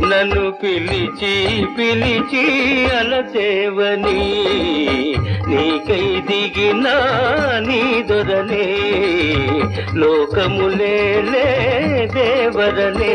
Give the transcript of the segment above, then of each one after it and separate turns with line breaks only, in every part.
నన్ను పిలిచి పిలిచి అలసేవని నీకై దిగిన నీ దొరనే లోకములేలే దేవరనే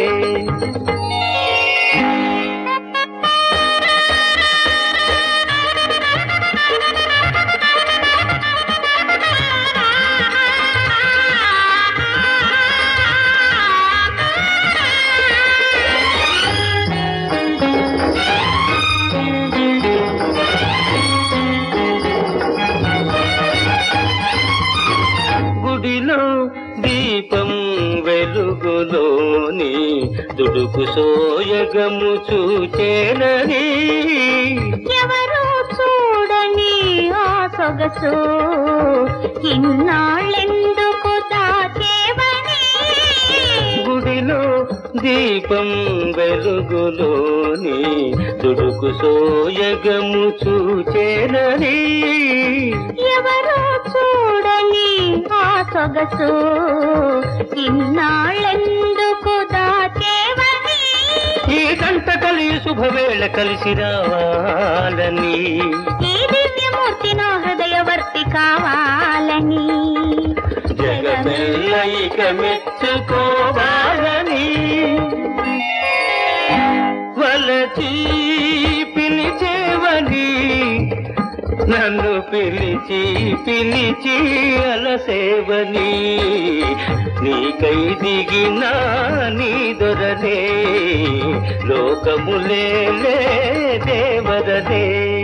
గుడిలో దీపం వెలుగులోని దుడుకు సోయగము చూచేనని
ఎవరు చూడని ఆ సొగసు ఇన్నాళ్ళెందుకు దాచేవని
గుడిలో దీపం వెలుగులోని దుడుకు సోయగము చూచేనని
ఎవరు చూడని ఆ సొగసు ఇన్నాళ్ళెందుకు దాచేవని
ఈ గంట కలి శుభవేళ కలిసి రావాలని
ఈ దివ్యమూర్తి నా హృదయవర్తి కావాలని
జగమెల్లైక మెచ్చుకోవాలని వలచి పిలిచేవని నన్ను పిలిచి పిలిచి అలసేవని నీకై దిగిన నీ దొరనే లోకములేలే దేవరనే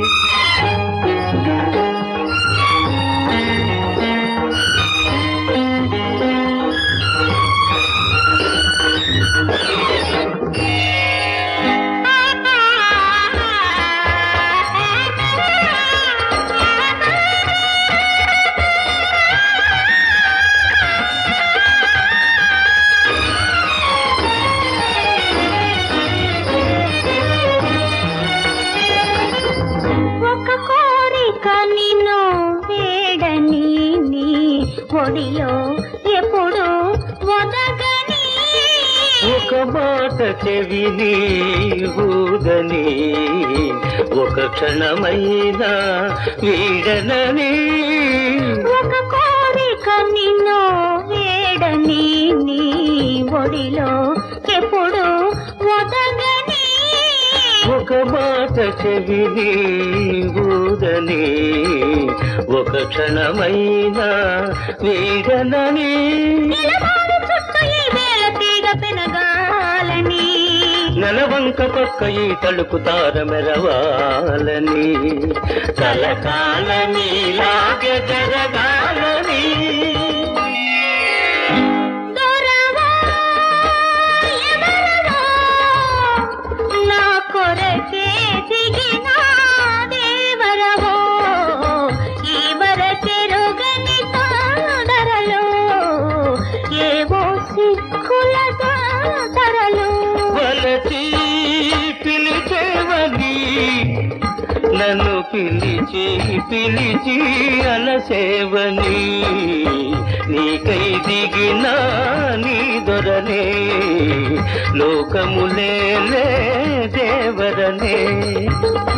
ఒక కోరిక నిన్ను వేడని నీ ఒడిలో ఎప్పుడు ఒదగని
ఒక మాట చెవిని ఊదని ఒక క్షణమైనా వీడనని
ఒక కోరిక నిన్ను వేడని నీ ఒడిలో ఎప్పుడు ఒదగని
ఒక మాట చెవిని ఊదని ఒక క్షణమైనా వీడనని
నిలబడి చుట్టూ ఈ వేళ తీగ పెనగాలని
నెలవంక పక్క ఈ తలుపు తార మెరవాలని కలకాలని లాగ జరగాలని
దొరవా ఎవరవా నా కొరకే దిగిన దేవరవో ఈ వరకెరుగని తోడరలో ఏవో సిక్కుల తరలు
వలచి పిలిచేవని నన్ను పిలిచి పిలిచి అలసేవని నీకై దిగిన నీ దొరనే లోకములేలే దేవరనే